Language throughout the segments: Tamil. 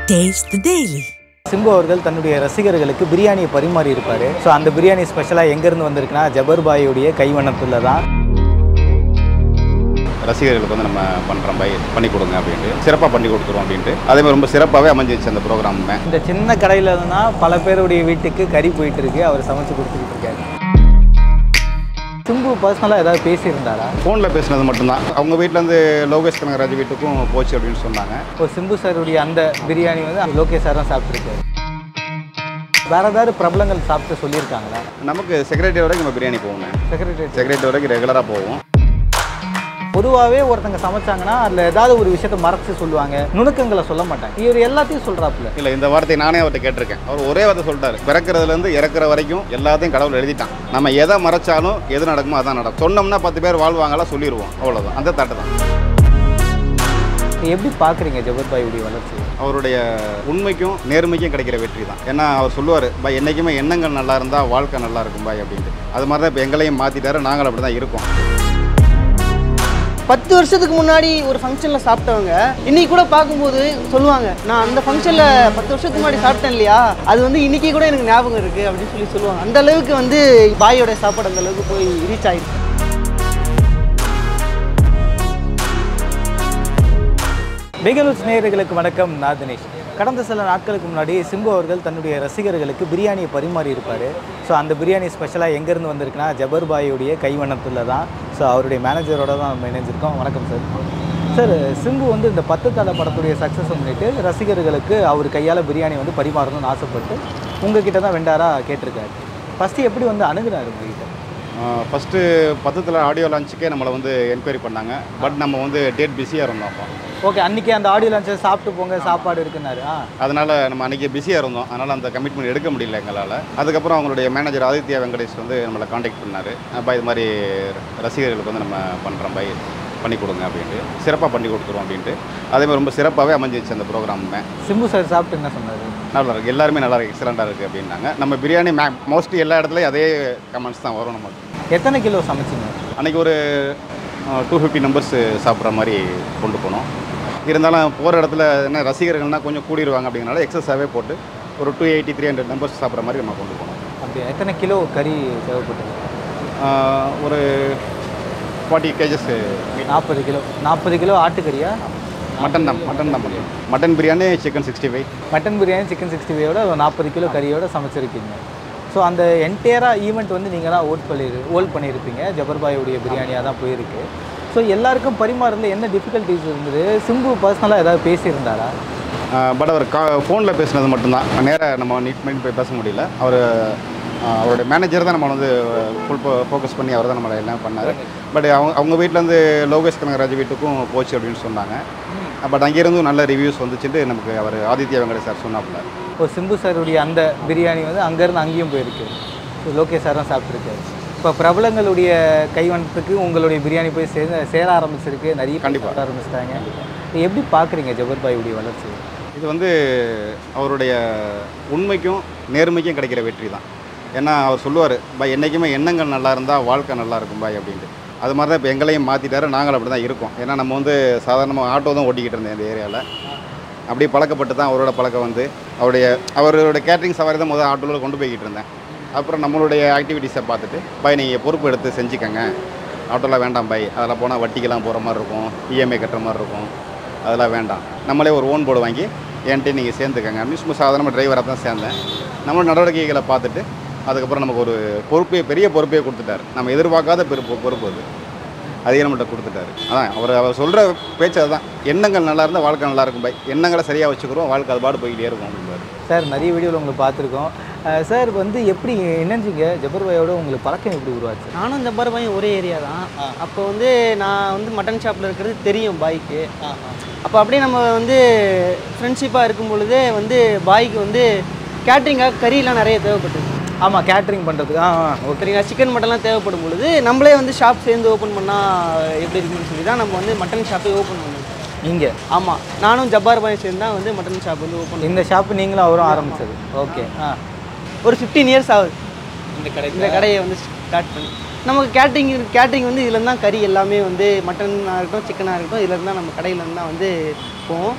Taste the Daily. சிம்பு அவர்கள் தன்னுடைய ரசிகர்களுக்கு பிரியாணியை பரிமாறி இருப்பார் ஸோ அந்த பிரியாணி ஸ்பெஷலாக எங்கேருந்து வந்திருக்குன்னா ஜபர்பாயுடைய கைவண்ணத்தில் தான் ரசிகர்களுக்கு வந்து நம்ம பண்ணுறோம் பை பண்ணி கொடுங்க அப்படின்ட்டு சிறப்பாக பண்ணி கொடுத்துருவோம் அப்படின்ட்டு அதே மாதிரி ரொம்ப சிறப்பாகவே அமைஞ்சிச்சு அந்த ப்ரோக்ராமுமே இந்த சின்ன கடையில் தான் பல பேருடைய வீட்டுக்கு கறி போயிட்டு இருக்கு அவர் சமைச்சு கொடுத்துக்கிட்டு இருக்காரு சிம்பு பர்சனலாக ஏதாவது பேசியிருந்தாரா ஃபோனில் பேசினது மட்டும்தான் அவங்க வீட்டிலேருந்து லோகேஷ் கனகராஜ் வீட்டுக்கும் போச்சு அப்படின்னு சொன்னாங்க இப்போ சிம்பு சாருடைய அந்த பிரியாணி வந்து லோகேஷ் சார் தான் சாப்பிட்ருக்காரு வேற ஏதாவது பிரபலங்கள் சாப்பிட்டு சொல்லியிருக்காங்களா நமக்கு செக்ரட்டரி வரைக்கும் நம்ம பிரியாணி போகணும் செக்ரட்டரி செக்ரட்டரி வரைக்கும் ரெகுலராக போவோம் பொதுவாகவே ஒருத்தங்க சமைச்சாங்கன்னா அதில் ஏதாவது ஒரு விஷயத்த மறைச்சு சொல்லுவாங்க நுணுக்கங்களை சொல்ல மாட்டாங்க இவர் எல்லாத்தையும் சொல்கிறாப்புல இல்லை இந்த வார்த்தையை நானே அவர்கிட்ட கேட்டிருக்கேன் அவர் ஒரே வார்த்தை சொல்லிட்டாரு பிறக்கிறதுலேருந்து இறக்குற வரைக்கும் எல்லாத்தையும் கடவுள் எழுதிட்டான் நம்ம எதை மறைச்சாலும் எது நடக்குமோ அதான் நடக்கும் சொன்னோம்னா பத்து பேர் வாழ்வாங்களா சொல்லிடுவோம் அவ்வளோதான் அந்த தாட்டு தான் எப்படி பார்க்குறீங்க ஜபர்பாயுடைய வளர்ச்சி அவருடைய உண்மைக்கும் நேர்மைக்கும் கிடைக்கிற வெற்றி தான் ஏன்னா அவர் சொல்லுவார் பாய் என்றைக்குமே எண்ணங்கள் நல்லா இருந்தால் வாழ்க்கை நல்லா இருக்கும் பாய் அப்படின்ட்டு அது மாதிரி தான் இப்போ எங்களையும் மாற்றிட்டாரு நாங்கள் அப்படி தான் இருக்கோம் பத்து வருஷத்துக்கு முன்னாடி ஒரு ஃபங்க்ஷனில் சாப்பிட்டவங்க இன்னைக்கு கூட பார்க்கும்போது சொல்லுவாங்க நான் அந்த ஃபங்க்ஷனில் பத்து வருஷத்துக்கு முன்னாடி சாப்பிட்டேன் இல்லையா அது வந்து இன்னைக்கு கூட எனக்கு ஞாபகம் இருக்குது அப்படின்னு சொல்லி சொல்லுவாங்க அந்த அளவுக்கு வந்து பாயோட சாப்பாடு அந்த அளவுக்கு போய் ரீச் ஆயிருக்கு பிகலூஸ் நேயர்களுக்கு வணக்கம் நான் தினேஷ் கடந்த சில நாட்களுக்கு முன்னாடி சிம்பு அவர்கள் தன்னுடைய ரசிகர்களுக்கு பிரியாணியை பரிமாறி இருப்பார் ஸோ அந்த பிரியாணி ஸ்பெஷலாக எங்கேருந்து வந்திருக்குன்னா ஜபர்பாயுடைய கைவண்ணத்தில் தான் ஸோ அவருடைய மேனேஜரோட தான் நம்ம இணைஞ்சிருக்கோம் வணக்கம் சார் சார் சிம்பு வந்து இந்த பத்து தலை படத்துடைய சக்ஸஸ் முன்னிட்டு ரசிகர்களுக்கு அவர் கையால் பிரியாணி வந்து பரிமாறணும்னு ஆசைப்பட்டு உங்ககிட்ட தான் வெண்டாராக கேட்டிருக்காரு ஃபஸ்ட்டு எப்படி வந்து அணுகுறாரு உங்ககிட்ட ஃபஸ்ட்டு பத்தத்தில் ஆடியோ லான்ச்சுக்கே நம்மளை வந்து என்கொயரி பண்ணாங்க பட் நம்ம வந்து டேட் பிஸியாக இருந்தோம் அப்போ ஓகே அன்றைக்கி அந்த ஆடியோ லான்ச்சை சாப்பிட்டு போங்க சாப்பாடு இருக்குன்னாரு ஆ அதனால் நம்ம அன்றைக்கி பிஸியாக இருந்தோம் அதனால் அந்த கமிட்மெண்ட் எடுக்க முடியல எங்களால் அதுக்கப்புறம் அவங்களுடைய மேனேஜர் ஆதித்யா வெங்கடேஷ் வந்து நம்மளை காண்டாக்ட் பண்ணார் அப்பா இது மாதிரி ரசிகர்களுக்கு வந்து நம்ம பண்ணுறோம் பை பண்ணி கொடுங்க அப்படின்ட்டு சிறப்பாக பண்ணி கொடுத்துருவோம் அப்படின்ட்டு அதே மாதிரி ரொம்ப சிறப்பாகவே அமைஞ்சிச்சு அந்த ப்ரோக்ராமுமே சிம்பு சார் சாப்பிட்டு என்ன சொன்னார் நல்லா இருக்குது எல்லாருமே நல்லா இருக்கு எக்ஸலண்ட்டாக இருக்குது அப்படின்னாங்க நம்ம பிரியாணி மே மோஸ்ட்லி எல்லா இடத்துலையும் அதே கமெண்ட்ஸ் தான் வரும் நமக்கு எத்தனை கிலோ சமைச்சிங்க அன்றைக்கி ஒரு டூ ஃபிஃப்டி நம்பர்ஸ் சாப்பிட்ற மாதிரி கொண்டு போனோம் இருந்தாலும் போகிற இடத்துல என்ன ரசிகர்கள்னால் கொஞ்சம் கூடிடுவாங்க அப்படிங்கிறனால எக்ஸஸாகவே போட்டு ஒரு two eighty three hundred numbers சாப்பிட்ற மாதிரி நம்ம கொண்டு போனோம் அப்படியா எத்தனை கிலோ கறி தேவைப்பட்டது ஆஹ் ஒரு ஃபார்ட்டி கேஜஸ் நாற்பது கிலோ நாற்பது கிலோ ஆட்டுக்கறியா மட்டன் தான் மட்டன் தான் முடியும் mutton biryani chicken sixty five mutton biryani chicken sixty ஃபைவோட நாற்பது கிலோ கறியோட சமைச்சிருக்கீங்க ஸோ அந்த என்டையராக ஈவெண்ட் வந்து நீங்கள் தான் ஓட் பண்ணி ஓல்ட் பண்ணியிருப்பீங்க ஜபர்பாயுடைய பிரியாணியாக தான் போயிருக்கு ஸோ எல்லாருக்கும் பரிமாறல என்ன டிஃபிகல்ட்டிஸ் இருந்தது சிம்பு பர்சனலாக ஏதாவது பேசியிருந்தாரா பட் அவர் கா ஃபோனில் பேசுனது மட்டும்தான் நேராக நம்ம நீட் பண்ணி போய் பேச முடியல அவர் அவருடைய மேனேஜர் தான் நம்ம வந்து ஃபுல் ஃபோக்கஸ் பண்ணி அவர் தான் நம்மளை எல்லாம் பண்ணார் பட் அவங்க அவங்க வீட்டிலேருந்து லோகேஷ் கனகராஜ் வீட்டுக்கும் போச்சு அப்படின்னு சொன்னாங்க பட் அங்கேருந்தும் நல்ல ரிவ்யூஸ் வந்துச்சுட்டு நமக்கு அவர் ஆதித்யா வெங்கடேஷ் சார் சொன்னாப்புல இப்போ சிம்பு சாருடைய அந்த பிரியாணி வந்து அங்கேருந்து அங்கேயும் போயிருக்கு ஸோ லோகேஷ் சார் தான் சாப்பிட்ருக்காரு இப்போ பிரபலங்களுடைய கைவண்ணத்துக்கு உங்களுடைய பிரியாணி போய் சேர சேர ஆரம்பிச்சிருக்கு நிறைய பேர் கண்டிப்பா. சாப்பிட ஆரம்பிச்சிட்டாங்க எப்படி பார்க்குறீங்க ஜபர்பாயுடைய வளர்ச்சி இது வந்து அவருடைய உண்மைக்கும் நேர்மைக்கும் கிடைக்கிற வெற்றி தான் ஏன்னா அவர் சொல்லுவார் பாய் என்றைக்குமே எண்ணங்கள் நல்லா இருந்தால் வாழ்க்கை நல்லா இருக்கும் பாய் அப்படின்ட்டு அது மாதிரி தான் இப்போ எங்களையும் மாற்றிட்டாரு நாங்கள் அப்படி தான் இருக்கோம் ஏன்னா நம்ம வந்து சாதாரணமாக ஆட்டோ தான் ஓட்டிக்கிட்டு இருந்தேன் இந்த ஏரியாவில் அப்படியே பழக்கப்பட்டு தான் அவரோட பழக்கம் வந்து அவருடைய அவரோட கேட்ரிங் சவாரி தான் முதல் ஆட்டோவில் கொண்டு போய்கிட்டு இருந்தேன் அப்புறம் நம்மளுடைய ஆக்டிவிட்டீஸை பார்த்துட்டு பாய் நீங்கள் பொறுப்பு எடுத்து செஞ்சுக்கங்க ஆட்டோலாம் வேண்டாம் பாய் அதெல்லாம் போனால் வட்டிக்கெல்லாம் போகிற மாதிரி இருக்கும் இஎம்ஐ கட்டுற மாதிரி இருக்கும் அதெல்லாம் வேண்டாம் நம்மளே ஒரு ஓன் போர்டு வாங்கி என்கிட்ட நீங்கள் சேர்ந்துக்கங்க அப்படின்னு சும்மா சாதாரணமாக டிரைவராக தான் சேர்ந்தேன் நம்மளோட நடவடிக்கைகளை பார்த்துட்டு அதுக்கப்புறம் நமக்கு ஒரு பொறுப்பே பெரிய பொறுப்பே கொடுத்துட்டாரு நம்ம எதிர்பார்க்காத பெரு பொறுப்பு அது அதையே நம்மகிட்ட கொடுத்துட்டாரு அதான் அவர் அவர் சொல்கிற பேச்சு அதுதான் எண்ணங்கள் நல்லா இருந்தால் வாழ்க்கை நல்லா இருக்கும் பாய் எண்ணங்களை சரியாக வச்சுக்கிறோம் வாழ்க்கை அது பாடு போய்கிட்டே இருக்கும் அப்படின்பாரு சார் நிறைய வீடியோவில் உங்களுக்கு பார்த்துருக்கோம் அஹ் சார் வந்து எப்படி இணைஞ்சிங்க ஜபர்பாயோட உங்களுக்கு பழக்கம் எப்படி உருவாச்சு நானும் இந்த பார் பையன் ஒரே ஏரியா தான் அப்போ வந்து நான் வந்து மட்டன் ஷாப்பில் இருக்கிறது தெரியும் பாய்க்கு அப்போ அப்படியே நம்ம வந்து ஃப்ரெண்ட்ஷிப்பாக இருக்கும் பொழுதே வந்து பாய்க்கு வந்து கேட்ரிங்காக கறியெல்லாம் நிறைய தேவைப்பட்டது ஆமாம் கேட்ரிங் பண்ணுறதுக்கு ஆ ஆ ஓகே சரிங்களா சிக்கன் மட்டன்லாம் தேவைப்படும் பொழுது நம்மளே வந்து ஷாப் சேர்ந்து ஓப்பன் பண்ணால் எப்படி இருக்குன்னு சொல்லி தான் நம்ம வந்து மட்டன் ஷாப்பே ஓப்பன் பண்ணோம் இங்கே ஆமாம் நானும் ஜப்பார் பாய் சேர்ந்து தான் வந்து மட்டன் ஷாப் வந்து ஓப்பன் இந்த ஷாப்பு நீங்களும் அவரும் ஆரம்பிச்சது ஓகே ஆ ஒரு ஃபிஃப்டீன் இயர்ஸ் ஆகுது இந்த கடை இந்த கடையை வந்து ஸ்டார்ட் பண்ணி நமக்கு கேட்ரிங் கேட்ரிங் வந்து இதுல தான் கறி எல்லாமே வந்து மட்டனாக இருக்கட்டும் சிக்கனாக இருக்கட்டும் இதுல இருந்தால் நம்ம கடையில இருந்து தான் வந்து போவோம்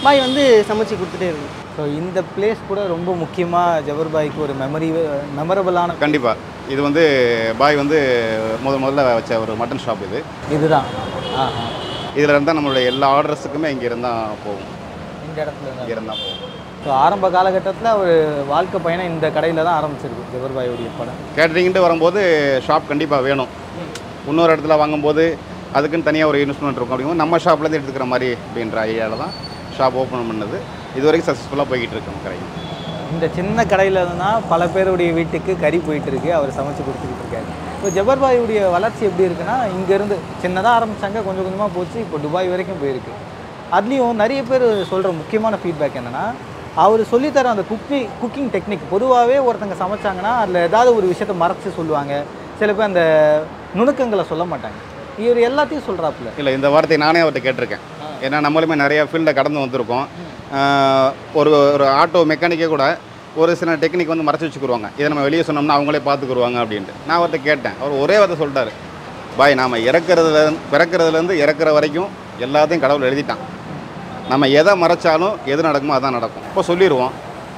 பாய் வந்து சமைச்சு கொடுத்துட்டே இருக்கும் ஸோ இந்த பிளேஸ் கூட ரொம்ப முக்கியமாக ஜபர்பாய்க்கு ஒரு மெமரி மெமரபிளான கண்டிப்பாக இது வந்து பாய் வந்து முத முதல்ல வச்ச ஒரு மட்டன் ஷாப் இது இதுதான் ஆ ஆ. இதில் இருந்தால் நம்மளுடைய எல்லா ஆர்டர்ஸுக்குமே இங்கே இருந்தால் போகும் இந்த இடத்துல தான் இங்கே இருந்தால் போகும் ஸோ ஆரம்ப காலகட்டத்தில் ஒரு வாழ்க்கை பயணம் இந்த கடையில் தான் ஆரம்பிச்சிருக்கு ஜபர்பாயுடைய படம் கேட்ரிங்ட்டு வரும்போது ஷாப் கண்டிப்பாக வேணும் இன்னொரு இடத்துல வாங்கும்போது அதுக்குன்னு தனியாக ஒரு இன்வெஸ்ட்மெண்ட் இருக்கும் அப்படிங்கும்போது நம்ம ஷாப்லேருந்து எடுத்துக்கிற மாதிரி அப்படின்ற ஐடியாவில் தான் ஷாப் ஓப்பன் பண்ணது இது வரைக்கும் சக்ஸஸ்ஃபுல்லாக போய்கிட்டு இருக்கோம் கடைக்கு இந்த சின்ன கடையில் தான் பல பேருடைய வீட்டுக்கு கறி போயிட்டு இருக்கு அவர் சமைச்சு கொடுத்துக்கிட்டு இருக்காரு இப்போ ஜபர்பாயுடைய வளர்ச்சி எப்படி இருக்குன்னா இங்கேருந்து சின்னதாக ஆரம்பிச்சாங்க கொஞ்சம் கொஞ்சமாக போச்சு இப்போ துபாய் வரைக்கும் போயிருக்கு அதுலேயும் நிறைய பேர் சொல்கிற முக்கியமான ஃபீட்பேக் என்னென்னா அவர் சொல்லித்தர அந்த குக்கி குக்கிங் டெக்னிக் பொதுவாகவே ஒருத்தங்க சமைச்சாங்கன்னா அதில் ஏதாவது ஒரு விஷயத்தை மறைச்சு சொல்லுவாங்க சில பேர் அந்த நுணுக்கங்களை சொல்ல மாட்டாங்க இவர் எல்லாத்தையும் சொல்கிறாப்புல இல்லை இந்த வார்த்தை நானே அவர்கிட்ட கேட்டிருக்கேன் ஏன்னா நம்மளுமே நிறைய ஃபீல்டை கடந்து வந்திருக்கோம் ஆஹ் ஒரு ஒரு ஆட்டோ மெக்கானிக்கே கூட ஒரு சில டெக்னிக் வந்து மறைச்சி வச்சுக்கிருவாங்க இதை நம்ம வெளியே சொன்னோம்னா அவங்களே பார்த்துக்குருவாங்க அப்படின்ட்டு நான் அவர்கிட்ட கேட்டேன் அவர் ஒரே வார்த்தை சொல்லிட்டாரு பாய் நாம் இறக்குறதுல பிறக்கிறதுலேருந்து இறக்குற வரைக்கும் எல்லாத்தையும் கடவுள் எழுதிட்டான் நம்ம எதை மறைச்சாலும் எது நடக்குமோ அதான் நடக்கும் இப்போ சொல்லிடுவோம்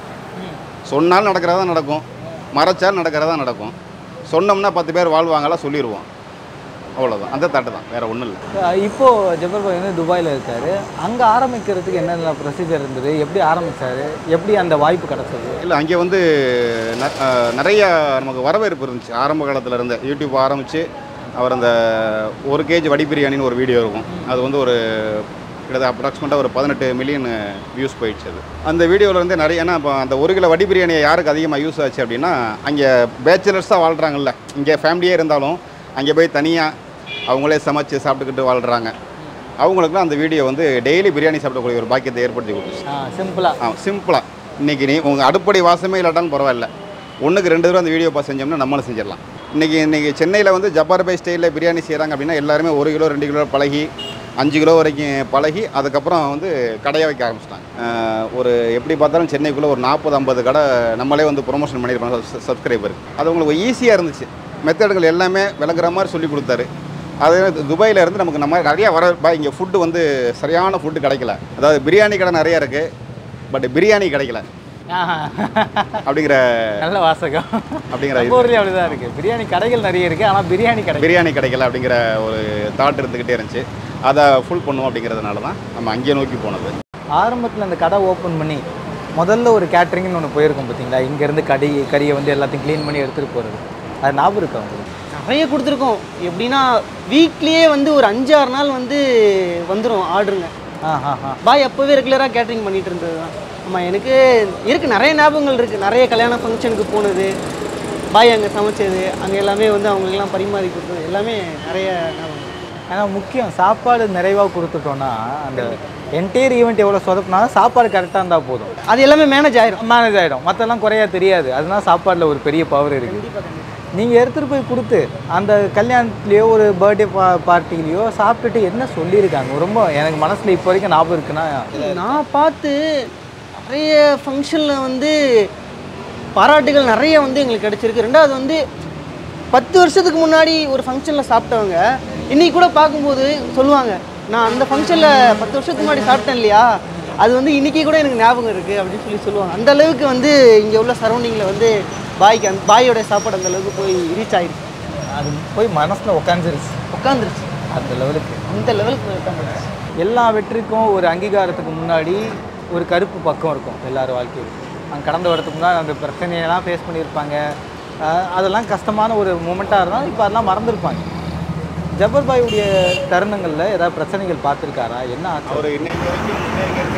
சொன்னாலும் நடக்கிறதா நடக்கும் மறைச்சாலும் நடக்கிறதா நடக்கும் சொன்னோம்னா பத்து பேர் வாழ்வாங்களா சொல்லிடுவோம் அவ்வளோதான் அந்த தட்டு தான் வேறு ஒன்றும் இல்லை அஹ் இப்போ ஜபர்பாய் வந்து துபாயில் இருக்காரு அங்கே ஆரம்பிக்கிறதுக்கு என்னென்ன ப்ரொசீஜர் இருந்தது எப்படி ஆரம்பிச்சாரு எப்படி அந்த வாய்ப்பு கிடைச்சது இல்லை அங்கே வந்து ந- அஹ் நிறைய நமக்கு வரவேற்பு இருந்துச்சு ஆரம்ப காலத்துல இருந்து யூடியூப் ஆரம்பித்து அவர் அந்த ஒரு கேஜி வடி பிரியாணின்னு ஒரு வீடியோ இருக்கும் அது வந்து ஒரு கிட்டத்தட்ட அப்ராக்சிமேட்டாக ஒரு பதினெட்டு மில்லியன் வியூஸ் போயிடுச்சு அது அந்த வீடியோவில் வந்து நிறைய ஏன்னா இப்போ அந்த ஒரு கிலோ வடி பிரியாணி யாருக்கு அதிகமாக யூஸ் ஆச்சு அப்படின்னா அங்கே பேச்சுலர்ஸாக வாழ்கிறாங்கல்ல இங்கே ஃபேமிலியே இருந்தாலும் அங்கே போய் தனியாக அவங்களே சமைச்சு சாப்பிட்டுக்கிட்டு வாழ்கிறாங்க அவங்களுக்குலாம் அந்த வீடியோ வந்து டெய்லி பிரியாணி சாப்பிடக்கூடிய ஒரு பாக்கியத்தை ஏற்படுத்தி கொடுத்துச்சு ஆ சிம்பிளாக ஆ சிம்பிளாக இன்றைக்கி நீ உங்கள் அடுப்படி வாசமே இல்லாட்டாலும் பரவாயில்ல ஒன்றுக்கு ரெண்டு தடவை அந்த வீடியோ பார்த்து செஞ்சோம்னா நம்மளும் செஞ்சிடலாம் இன்றைக்கி இன்றைக்கி சென்னையில் வந்து ஜப்பார் பை ஸ்டைலில் பிரியாணி செய்கிறாங்க அப்படின்னா எல்லாருமே ஒரு கிலோ ரெண்டு கிலோ பழகி அஞ்சு கிலோ வரைக்கும் பழகி அதுக்கப்புறம் வந்து கடையை வைக்க ஆரம்பிச்சிட்டாங்க ஆஹ் ஒரு எப்படி பார்த்தாலும் சென்னைக்குள்ளே ஒரு நாற்பது ஐம்பது கடை நம்மளே வந்து ப்ரொமோஷன் பண்ணியிருப்பாங்க சப்ஸ்கிரைபர் அது உங்களுக்கு ஈஸியாக இருந்துச்சு மெத்தடுகள் எல்லாமே விளக்குற மாதிரி சொல்லி கொடுத்தாரு அது துபாயில இருந்து நமக்கு நம்ம நிறைய வர இங்கே ஃபுட்டு வந்து சரியான ஃபுட்டு கிடைக்கல அதாவது பிரியாணி கடை நிறைய இருக்குது பட் பிரியாணி கிடைக்கல அப்படிங்கிற நல்ல வாசகம் அப்படிங்கிற நம்ம ஊர்லேயும் அப்படிதான் இருக்கு பிரியாணி கடைகள் நிறைய இருக்கு ஆனால் பிரியாணி கடை பிரியாணி கிடைக்கல அப்படிங்கிற ஒரு தாட் இருந்துக்கிட்டே இருந்துச்சு அதை ஃபுல் பண்ணுவோம் அப்படிங்கிறதுனால தான் நம்ம அங்கேயே நோக்கி போனது ஆரம்பத்தில் அந்த கடை ஓப்பன் பண்ணி முதல்ல ஒரு கேட்ரிங்னு ஒன்று போயிருக்கோம் பார்த்தீங்களா இங்கேருந்து கடி கறியை வந்து எல்லாத்தையும் க்ளீன் பண்ணி எடுத்துகிட்டு போகிறது அது ஞாபகம் இருக்கா உங்களுக்கு நிறைய கொடுத்துருக்கோம் எப்படின்னா வீக்லியே வந்து ஒரு அஞ்சாறு நாள் வந்து வந்துடும் ஆர்டருங்க ஆ ஆ ஆ பாய் அப்போவே ரெகுலராக கேட்ரிங் பண்ணிட்டு இருந்தது தான் ஆமாம் எனக்கு இருக்குது நிறைய ஞாபகங்கள் இருக்குது நிறைய கல்யாண ஃபங்க்ஷனுக்கு போனது பாய் அங்கே சமைச்சது அங்கே எல்லாமே வந்து அவங்களுக்கெல்லாம் பரிமாறி கொடுத்தது எல்லாமே நிறைய ஞாபகம் ஏன்னா முக்கியம் சாப்பாடு நிறைவாக கொடுத்துட்டோன்னா அந்த என்டையர் ஈவெண்ட் எவ்வளோ சொதப்பினாலும் சாப்பாடு கரெக்டாக இருந்தால் போதும் அது எல்லாமே மேனேஜ் ஆயிரும் மேனேஜ் ஆகிடும் மற்றெல்லாம் குறையா தெரியாது அதனால சாப்பாடில் ஒரு பெரிய பவர் இருக்குது நீங்கள் எடுத்துகிட்டு போய் கொடுத்து அந்த கல்யாணத்துலேயோ ஒரு பர்த்டே பா பார்ட்டிலையோ சாப்பிட்டுட்டு என்ன சொல்லியிருக்காங்க ரொம்ப எனக்கு மனசில் இப்போ வரைக்கும் ஞாபகம் இருக்குன்னா நான் பார்த்து நிறைய ஃபங்க்ஷனில் வந்து பாராட்டுகள் நிறைய வந்து எங்களுக்கு கிடைச்சிருக்கு ரெண்டாவது வந்து பத்து வருஷத்துக்கு முன்னாடி ஒரு ஃபங்க்ஷனில் சாப்பிட்டவங்க இன்னைக்கு கூட பார்க்கும்போது சொல்லுவாங்க நான் அந்த ஃபங்க்ஷனில் பத்து வருஷத்துக்கு முன்னாடி சாப்பிட்டேன் இல்லையா அது வந்து இன்னைக்கு கூட எனக்கு ஞாபகம் இருக்குது அப்படின்னு சொல்லி சொல்லுவாங்க அந்த அளவுக்கு வந்து இங்கே உள்ள சரௌண்டிங்கில் வந்து பாய்க்கு அந்த பாயோட சாப்பாடு அந்த அளவுக்கு போய் ரீச் ஆயிடுச்சு அது போய் மனசில் உட்காந்துருச்சு உட்காந்துருச்சு அந்த லெவலுக்கு அந்த லெவலுக்கு போய் உட்காந்துருச்சு எல்லா வெற்றிக்கும் ஒரு அங்கீகாரத்துக்கு முன்னாடி ஒரு கருப்பு பக்கம் இருக்கும் எல்லார் வாழ்க்கையும் அங்கே கடந்து வரதுக்கு முன்னாடி அந்த பிரச்சனையெல்லாம் ஃபேஸ் பண்ணியிருப்பாங்க அஹ் அதெல்லாம் கஷ்டமான ஒரு மூமெண்ட்டாக இருந்தாலும் இப்போ அதெல்லாம் மறந்துருப்பாங்க ஜபர் பாயுடைய தருணங்களில் ஏதாவது பிரச்சனைகள் பார்த்துருக்காரா என்ன ஆச்சு அவர் இன்னைக்கு வரைக்கும் முன்னேறிக்கிறதே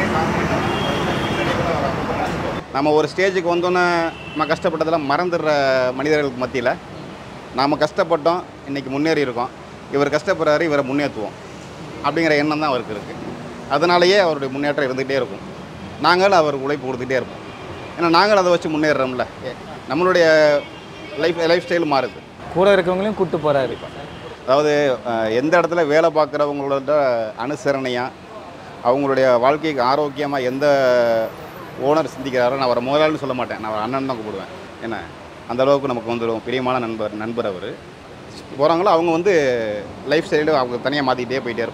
நம்ம ஒரு ஸ்டேஜுக்கு வந்தோன்னே நம்ம கஷ்டப்பட்டதெல்லாம் மறந்துடுற மனிதர்களுக்கு மத்தியில் நாம் கஷ்டப்பட்டோம் இன்றைக்கி முன்னேறி இருக்கோம் இவர் கஷ்டப்படுறாரு இவரை முன்னேற்றுவோம் அப்படிங்கிற எண்ணம் தான் அவருக்கு இருக்குது அதனாலேயே அவருடைய முன்னேற்றம் இருந்துகிட்டே இருக்கும் நாங்களும் அவருக்கு உழைப்பு கொடுத்துட்டே இருப்போம் ஏன்னா நாங்களும் அதை வச்சு முன்னேறுறோம்ல ஏ, நம்மளுடைய லைஃப் லைஃப் ஸ்டைல் மாறுது கூட இருக்கவங்களையும் கூப்பிட்டு போகிறாரு அதாவது அஹ், எந்த இடத்துல வேலை பார்க்குறவங்களோட அனுசரணையாக அவங்களுடைய வாழ்க்கைக்கு ஆரோக்கியமாக எந்த ஓனர் சிந்திக்கிறாரோ நான் அவரை முதலாளின்னு சொல்ல மாட்டேன் நான் அவர் அண்ணன் தான் கூப்பிடுவேன் என்ன அந்த அளவுக்கு நமக்கு வந்துடும் பிரியமான நண்பர் நண்பர் அவர் போகிறாங்களோ அவங்க வந்து லைஃப் ஸ்டைலு அவங்க தனியாக மாற்றிக்கிட்டே போயிட்டே இருப்பாங்க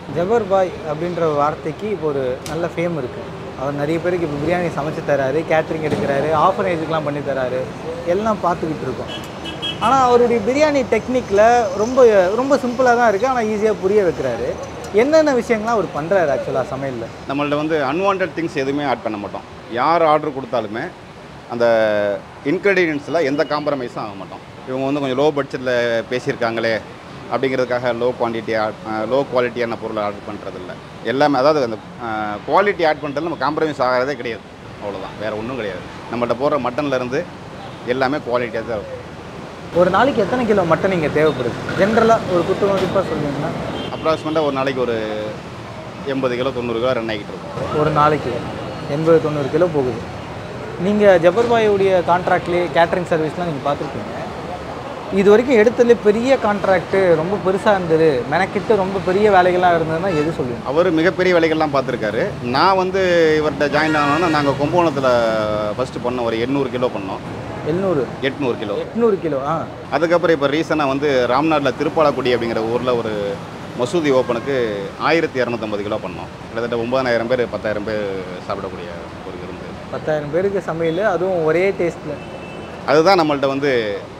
ஜபர் பாய் அப்படின்ற வார்த்தைக்கு இப்போ ஒரு நல்ல ஃபேம் இருக்குது அவர் நிறைய பேருக்கு இப்போ பிரியாணி சமைச்சு தராரு கேட்ரிங் எடுக்கிறாரு ஆஃபனேஜுக்கெலாம் பண்ணி தராரு எல்லாம் பார்த்துக்கிட்டு இருக்கோம் ஆனால் அவருடைய பிரியாணி டெக்னிக்கில் ரொம்ப ரொம்ப சிம்பிளாக தான் இருக்குது ஆனால் ஈஸியாக புரிய வைக்கிறாரு என்னென்ன விஷயங்கள்லாம் அவர் பண்ணுறாரு ஆக்சுவலாக சமையலில் நம்மள்ட்ட வந்து அன்வான்ட் திங்ஸ் எதுவுமே ஆட் பண்ண மாட்டோம் யார் ஆர்டர் கொடுத்தாலுமே அந்த இன்க்ரீடியன்ஸில் எந்த காம்ப்ரமைஸும் ஆக மாட்டோம் இவங்க வந்து கொஞ்சம் லோ பட்ஜெட்டில் பேசியிருக்காங்களே அப்படிங்கிறதுக்காக லோ குவான்டிட்டி லோ குவாலிட்டியான பொருளை ஆர்டர் பண்ணுறதில்ல எல்லாமே அதாவது அந்த குவாலிட்டி ஆட் பண்ணுறதுல நம்ம காம்ப்ரமைஸ் ஆகிறதே கிடையாது அவ்வளோதான் வேறு ஒன்றும் கிடையாது நம்மள்ட்ட போடுற மட்டன்லேருந்து எல்லாமே குவாலிட்டியாக தான் இருக்கும் ஒரு நாளைக்கு எத்தனை கிலோ மட்டன் இங்கே தேவைப்படுது ஜென்ரலாக ஒரு குத்து மதிப்பாக சொல்லுவீங்கன்னா அப்ராக்சிமேட்டாக ஒரு நாளைக்கு ஒரு எண்பது கிலோ தொண்ணூறு கிலோ ரன் ஆகிட்டு இருக்கும் ஒரு நாளைக்கு எண்பது தொண்ணூறு கிலோ போகுது நீங்கள் ஜபர்பாயோடைய கான்ட்ராக்ட்லேயே கேட்ரிங் சர்வீஸ்லாம் நீங்கள் பார்த்துருப்பீங்க இது வரைக்கும் எடுத்ததுலே பெரிய கான்ட்ராக்ட்டு ரொம்ப பெருசாக இருந்தது மெனக்கிட்டு ரொம்ப பெரிய வேலைகள்லாம் இருந்ததுன்னா எது சொல்லுவீங்க அவர் மிகப்பெரிய வேலைகள்லாம் பார்த்துருக்காரு நான் வந்து இவர்கிட்ட ஜாயின் ஆனோன்னா நாங்கள் கும்பகோணத்தில் ஃபஸ்ட்டு பண்ணோம் ஒரு எண்ணூறு கிலோ பண்ணோம் எழுநூறு எட்நூறு கிலோ எட்நூறு கிலோ ஆ அதுக்கப்புறம் இப்போ ரீசெண்டாக வந்து ராம்நாட்டில் திருப்பாலக்குடி அப்படிங்கிற ஊரில் ஒரு மசூதி ஓப்பனுக்கு ஆயிரத்தி இரநூத்தம்பது கிலோ பண்ணோம் கிட்டத்தட்ட ஒன்பதாயிரம் பேர் பத்தாயிரம் பேர் சாப்பிடக்கூடிய ஒரு விருந்து பத்தாயிரம் பேருக்கு சமையல் அதுவும் ஒரே டேஸ்ட்டில் அதுதான் நம்மள்ட்ட வந்து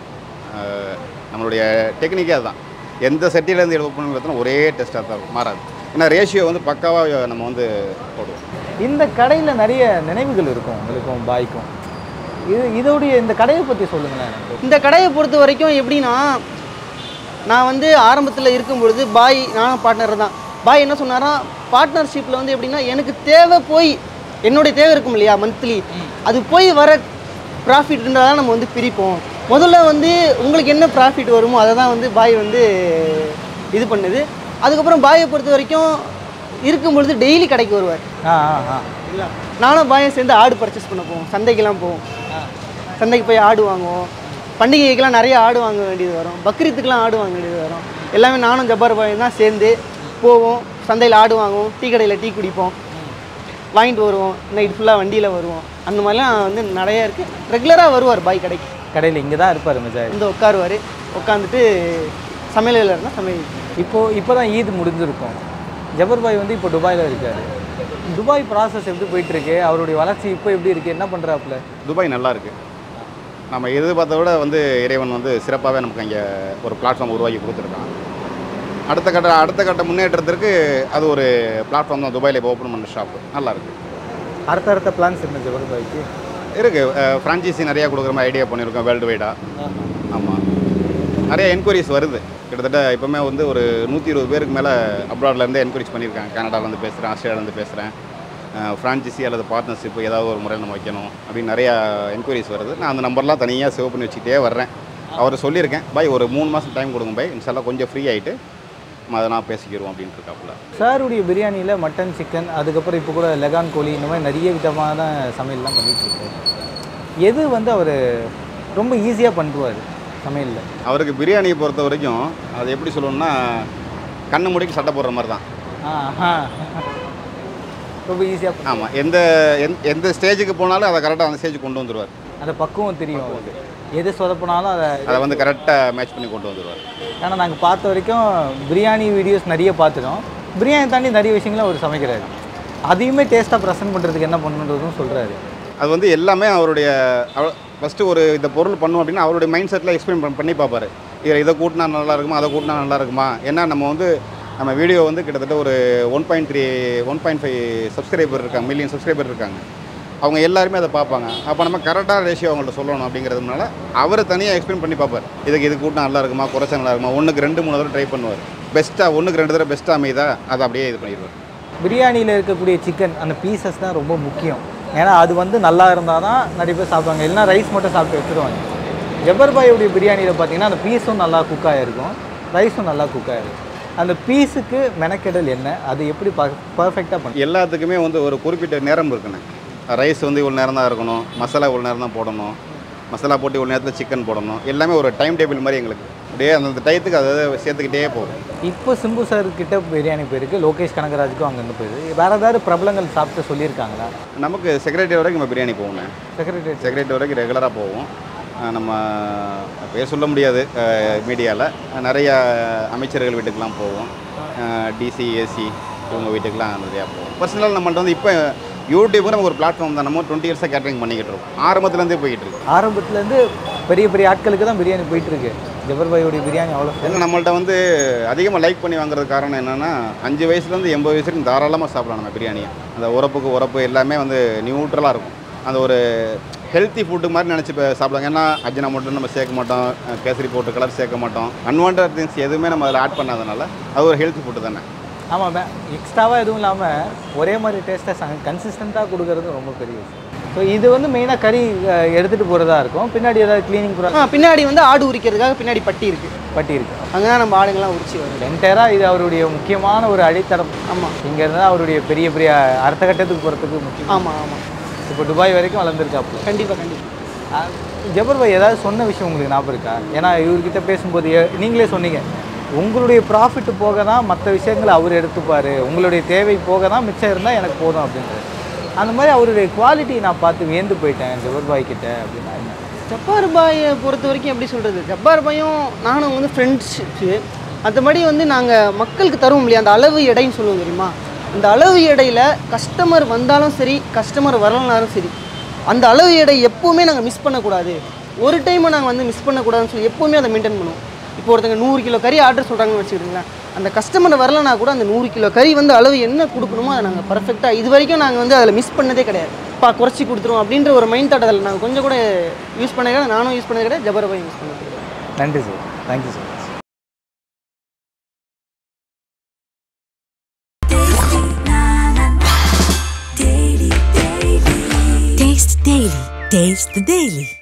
அஹ், நம்மளுடைய டெக்னிக்கே அதுதான் எந்த செட்டிலேருந்து ஓப்பன் பார்த்தோன்னா ஒரே டெஸ்ட்டாக தான் இருக்கும் மாறாது ஏன்னா ரேஷியோ வந்து பக்காவாக நம்ம வந்து போடுவோம் இந்த கடையில் நிறைய நினைவுகள் இருக்கும் உங்களுக்கும் பாய்க்கும் இது இதோடைய இந்த கடையை பற்றி சொல்லுங்களேன் எனக்கு இந்த கடையை பொறுத்த வரைக்கும் எப்படின்னா நான் வந்து ஆரம்பத்தில் இருக்கும் பொழுது பாய் நானும் பார்ட்னர் தான் பாய் என்ன சொன்னாரா பார்ட்னர்ஷிப்பில் வந்து எப்படின்னா எனக்கு தேவை போய் என்னுடைய தேவை இருக்கும் இல்லையா மந்த்லி அது போய் வர ப்ராஃபிட் இருந்தால் நம்ம வந்து பிரிப்போம் முதல்ல வந்து உங்களுக்கு என்ன ப்ராஃபிட் வருமோ அதை தான் வந்து பாய் வந்து இது பண்ணுது அதுக்கப்புறம் பாயை பொறுத்த வரைக்கும் இருக்கும் பொழுது டெய்லி கடைக்கு வருவார் ஆ ஆ ஆ நானும் பாயும் சேர்ந்து ஆடு பர்ச்சேஸ் பண்ண போவோம் சந்தைக்கெல்லாம் போவோம் சந்தைக்கு போய் ஆடு வாங்குவோம் பண்டிகைக்கெல்லாம் நிறைய ஆடு வாங்க வேண்டியது வரும் பக்ரீத்துக்கெல்லாம் ஆடு வாங்க வேண்டியது வரும் எல்லாமே நானும் ஜப்பார் பாயும் தான் சேர்ந்து போவோம் சந்தையில் ஆடு வாங்குவோம் டீ கடையில் டீ குடிப்போம் வாங்கிட்டு வருவோம் நைட் ஃபுல்லாக வண்டியில் வருவோம் அந்த மாதிரிலாம் வந்து நிறைய இருக்குது ரெகுலராக வருவார் பாய் கடைக்கு கடையில் இங்கே தான் இருப்பார் மெஜாரி வந்து உட்காருவார் உட்காந்துட்டு சமையலில் இருந்தால் சமையல் இப்போது இப்போ தான் ஈத் முடிஞ்சிருக்கும் ஜபர் பாய் வந்து இப்போ துபாயில் இருக்கார் துபாய் ப்ராசஸ் எப்படி போயிட்டுருக்கு அவருடைய வளர்ச்சி இப்போ எப்படி இருக்குது என்ன பண்ணுறாப்புல துபாய் நல்லா இருக்கு நம்ம எதிர்பார்த்த விட வந்து இறைவன் வந்து சிறப்பாகவே நமக்கு அங்கே ஒரு பிளாட்ஃபார்ம் உருவாக்கி கொடுத்துருக்கான் அடுத்த கட்ட அடுத்த கட்ட முன்னேற்றத்திற்கு அது ஒரு பிளாட்ஃபார்ம் தான் துபாயில் இப்போ ஓப்பன் பண்ண ஷாப்பு நல்லா இருக்கு அடுத்த அடுத்த பிளான்ஸ் என்ன ஜபர் பாய்க்கு இருக்கு ஃப்ரான்ச்சைசி நிறையா கொடுக்குற மாதிரி ஐடியா பண்ணியிருக்கோம் வேர்ல்டு வைடாக ஆமாம் நிறைய என்கொயரிஸ் வருது கிட்டத்தட்ட இப்போவுமே வந்து ஒரு நூற்றி இருபது பேருக்கு மேலே அப்ராட்லேருந்து என்கொயரிஸ் பண்ணியிருக்காங்க கனடாலேருந்து பேசுகிறேன் ஆஸ்திரேலியாலேருந்து பேசுகிறேன் ஃப்ரான்ச்சைசி அல்லது பார்ட்னர்ஷிப் ஏதாவது ஒரு முறையில் நம்ம வைக்கணும் அப்படின்னு நிறையா என்கொயரிஸ் வருது நான் அந்த நம்பர்லாம் தனியாக சேவ் பண்ணி வச்சுக்கிட்டே வர்றேன் அவர் சொல்லியிருக்கேன் பாய் ஒரு மூணு மாதம் டைம் கொடுங்க பாய் இன்ஷால்லாம் கொஞ்சம் ஃப்ரீ ஆகிட்டு நம்ம அதை நான் பேசிக்கிறோம் அப்படின்ட்டு இருக்காப்புல சாருடைய பிரியாணியில் மட்டன் சிக்கன் அதுக்கப்புறம் இப்போ கூட லெகான் கோழி இந்த மாதிரி நிறைய விதமான சமையல்லாம் பண்ணிட்டு இருக்காரு எது வந்து அவர் ரொம்ப ஈஸியாக பண்ணுவார் சமையலில் அவருக்கு பிரியாணியை பொறுத்த வரைக்கும் அது எப்படி சொல்லணும்னா கண்ணு முடிக்கு சட்டை போடுற மாதிரி தான் ஆ ரொம்ப ஈஸியாக ஆமாம் எந்த எந்த- எந்த ஸ்டேஜுக்கு போனாலும் அதை கரெக்டாக அந்த ஸ்டேஜுக்கு கொண்டு வந்துடுவார் அந்த பக்குவம் தெரியும் அவருக்கு எது சொதப்பினாலும் அதை அதை வந்து கரெக்டாக மேட்ச் பண்ணி கொண்டு வந்துடுவார் ஏன்னா நாங்கள் பார்த்த வரைக்கும் பிரியாணி வீடியோஸ் நிறைய பார்த்துட்டோம் பிரியாணி தாண்டி நிறைய விஷயங்களை அவர் சமைக்கிறாரு அதையுமே டேஸ்ட்டாக ப்ரெசென்ட் பண்ணுறதுக்கு என்ன பண்ணுன்றதும் சொல்கிறாரு அது வந்து எல்லாமே அவருடைய ஃபஸ்ட்டு ஒரு இந்த பொருள் பண்ணும் அப்படின்னா அவருடைய மைண்ட் செட்டில் எக்ஸ்பிளைன் பண்ணி பார்ப்பாரு இதை இதை கூட்டினா நல்லா இருக்குமா அதை கூட்டினா நல்லா இருக்குமா ஏன்னா நம்ம வந்து நம்ம வீடியோ வந்து கிட்டத்தட்ட ஒரு one point three one point five subscriber இருக்காங்க மில்லியன் சப்ஸ்கிரைபர் இருக்காங்க அவங்க எல்லாருமே அதை பார்ப்பாங்க அப்போ நம்ம கரெக்டாக ரேஷியோ அவங்கள்ட்ட சொல்லணும் அப்படிங்கிறதுனால அவர் தனியாக எக்ஸ்பிளைன் பண்ணி பார்ப்பார் இதுக்கு இது கூட்டினா நல்லா இருக்குமா குறைச்சா நல்லா இருக்குமா ஒன்றுக்கு ரெண்டு மூணு தடவை ட்ரை பண்ணுவார் பெஸ்ட்டாக ஒன்றுக்கு ரெண்டு தடவை பெஸ்ட்டாக அமைதா அதை அப்படியே இது பண்ணிடுவார் பிரியாணியில் இருக்கக்கூடிய சிக்கன் அந்த பீசஸ் தான் ரொம்ப முக்கியம் ஏன்னா அது வந்து நல்லா இருந்தால் தான் நிறைய பேர் சாப்பிடுவாங்க இல்லைன்னா ரைஸ் மட்டும் சாப்பிட்டு வச்சுருவாங்க ஜப்பர் பாயோடைய பிரியாணியில் பார்த்தீங்கன்னா அந்த பீஸும் நல்லா குக் ஆகிருக்கும் ரைஸும் நல்லா குக் ஆகிருக்கும் அந்த பீஸுக்கு மெனக்கெடல் என்ன அது எப்படி பர்ஃபெக்டாக பண்ண எல்லாத்துக்குமே வந்து ஒரு குறிப்பிட்ட நேரம் இருக்குண்ணே ரைஸ் வந்து இவ்வளோ நேரம் தான் இருக்கணும் மசாலா இவ்வளோ நேரம் தான் போடணும் மசாலா போட்டு இவ்வளோ நேரத்தில் சிக்கன் போடணும் எல்லாமே ஒரு டைம் டேபிள் மாதிரி எங்களுக்கு அப்படியே அந்த டயத்துக்கு அதை சேர்த்துக்கிட்டே போகும் இப்போ சிம்பு சார் கிட்ட பிரியாணி போயிருக்கு லோகேஷ் கனகராஜுக்கும் அங்கேருந்து போயிருக்கு வேறு ஏதாவது பிரபலங்கள் சாப்பிட்டு சொல்லியிருக்காங்களா நமக்கு செக்ரட்டரி வரைக்கும் நம்ம பிரியாணி போகணும் செக்ரட்டரி செக்ரட்டரி வரைக்கும் ரெகுலராக போவோம் அஹ் நம்ம பேர் சொல்ல முடியாது மீடியாவில் நிறைய அமைச்சர்கள் வீட்டுக்கெலாம் போவோம் டிசி ஏசி இவங்க வீட்டுக்கெலாம் நிறையா போகும் பர்சனலாக நம்மள்ட்ட வந்து இப்போ யூடியூபுக்கு நமக்கு ஒரு பிளாட்ஃபார்ம் தான் நம்ம டுவெண்ட்டி இயர்ஸாக கேட்டரிங் பண்ணிக்கிட்டு இருக்கோம் ஆரம்பத்துலேருந்தே போய்கிட்டு இருக்கு ஆரம்பத்துலேருந்து பெரிய பெரிய ஆட்களுக்கு தான் பிரியாணி போயிட்டு இருக்கு ஜபர் பாயோடைய பிரியாணி அவ்வளோ ஏன்னா நம்மள்ட்ட வந்து அதிகமாக லைக் பண்ணி வாங்குறது காரணம் என்னென்னா அஞ்சு வயசுலேருந்து எண்பது வயசு வரைக்கும் தாராளமாக சாப்பிடலாம் நம்ம பிரியாணியை அந்த உரப்புக்கு உரப்பு எல்லாமே வந்து நியூட்ரலாக இருக்கும் அந்த ஒரு ஹெல்த்தி ஃபுட்டு மாதிரி நினச்சி சாப்பிடுவாங்க ஏன்னா அஜினா மட்டும் நம்ம சேர்க்க மாட்டோம் அஹ் கேசரி போட்டு கலர் சேர்க்க மாட்டோம் அன்வான்ட் திங்ஸ் எதுவுமே நம்ம அதில் ஆட் பண்ணாதனால அது ஒரு ஹெல்த்தி ஃபுட்டு தானே ஆமாம் எக்ஸ்ட்ராவாக எதுவும் இல்லாமல் ஒரே மாதிரி டேஸ்ட்டாக கன்சிஸ்டண்ட்டாக கொடுக்கறது ரொம்ப பெரிய விஷயம் ஸோ இது வந்து மெயினாக கறி எடுத்துகிட்டு போகிறதா இருக்கும் பின்னாடி ஏதாவது க்ளீனிங் ப்ரா ஆ பின்னாடி வந்து ஆடு உரிக்கிறதுக்காக பின்னாடி பட்டி இருக்கு பட்டி இருக்கு அங்கே தான் நம்ம ஆடுங்கள்லாம் உரிச்சு வருது என்டையராக இது அவருடைய முக்கியமான ஒரு அடித்தடம் ஆமாம் இங்கே இருந்தால் அவருடைய பெரிய பெரிய அடுத்த கட்டத்துக்கு போகிறதுக்கு முக்கியம் ஆமாம் ஆமாம் இப்போ துபாய் வரைக்கும் வளர்ந்துருக்காப்புல கண்டிப்பாக கண்டிப்பாக அஹ் ஜபர் பாய் ஏதாவது சொன்ன விஷயம் உங்களுக்கு ஞாபகம் இருக்கா ஏன்னா இவர்கிட்ட பேசும்போது எ- நீங்களே சொன்னீங்க உங்களுடைய ப்ராஃபிட் போக தான் மற்ற விஷயங்களை அவர் எடுத்துப்பார் உங்களுடைய தேவை போக தான் மிச்சம் இருந்தால் எனக்கு போதும் அப்படின்றது அந்த மாதிரி அவருடைய குவாலிட்டி நான் பார்த்து வியந்து போயிட்டேன் ஜபர் பாய் கிட்ட அப்படின்னா என்ன ஜப்பார் பாயை பொறுத்த வரைக்கும் எப்படி சொல்கிறது ஜப்பார் பாயும் நானும் வந்து ஃப்ரெண்ட்ஷிப்பு மற்றபடி வந்து நாங்கள் மக்களுக்கு தருவோம் இல்லையா அந்த அளவு எடைன்னு சொல்லுவோம் தெரியுமா அந்த அளவு எடையில் கஸ்டமர் வந்தாலும் சரி கஸ்டமர் வரலனாலும் சரி அந்த அளவு எடை எப்போவுமே நாங்கள் மிஸ் பண்ணக்கூடாது ஒரு டைமை நாங்கள் வந்து மிஸ் பண்ணக்கூடாதுன்னு சொல்லி எப்போவுமே அதை மெயின்டைன் பண்ணுவோம் இப்போ ஒருத்தங்க நூறு கிலோ கறி ஆர்டர் சொல்கிறாங்கன்னு வச்சுக்கிட்டுங்களேன் அந்த கஸ்டமர் வரலனா கூட அந்த நூறு கிலோ கறி வந்து அளவு என்ன கொடுக்கணுமோ அதை நாங்கள் பர்ஃபெக்டாக இது வரைக்கும் நாங்கள் வந்து அதில் மிஸ் பண்ணதே கிடையாது பா குறைச்சி கொடுத்துருவோம் அப்படின்ற ஒரு மைண்ட் தாட் அதில் நாங்கள் கொஞ்சம் கூட யூஸ் பண்ண கிடையாது நானும் யூஸ் பண்ண கிடையாது ஜபரபாய் யூஸ் பண்ண கிடையாது நன்றி sir thank you so much Taste Daily. Taste the Daily.